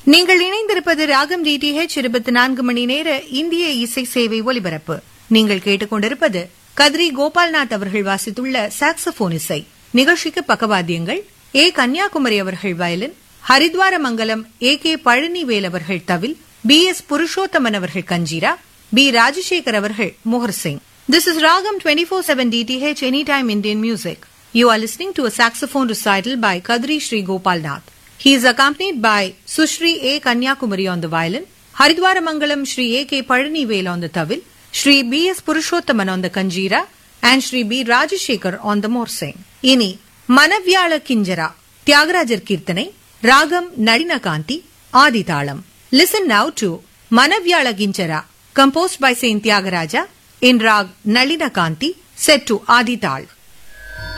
நீங்கள் இணைந்திருப்பது ராகம் டிடிஹெச் இருபத்தி நான்கு மணி நேர இந்திய இசை சேவை ஒலிபரப்பு நீங்கள் கேட்டுக்கொண்டிருப்பது கத்ரி கோபால்நாத் அவர்கள் வாசித்துள்ள சாக்ஸபோன் இசை நிகழ்ச்சிக்கு பக்கவாத்தியங்கள் ஏ கன்னியாகுமரி அவர்கள் violin Haridwara Mangalam A K Palanivel அவர்கள் தவில் பி எஸ் புருஷோத்தமன் அவர்கள் கஞ்சீரா பி ராஜசேகர் அவர்கள் மோகர் சிங் this is Raagam twenty four seven DTH any time Indian music you are listening to a saxophone recital by Kadri Sri Gopalnath. He is accompanied by Sushri A. Kanyakumari on the violin, Haridwaramangalam Sri A. K. Palanivel on the tawil, Sri B. S. Purushottaman on the kanjira, and Sri B. Rajashekar on the morsing. இனி மனவியாள கிஞ்சரா தியாகராஜர் கீர்த்தனை ராகம் நளினகாந்தி ஆதிதாளம் listen now to Manaviyala கிஞ்சரா composed by Saint Tyagaraja in rag Nalinakanthi set to ஆதிதாள்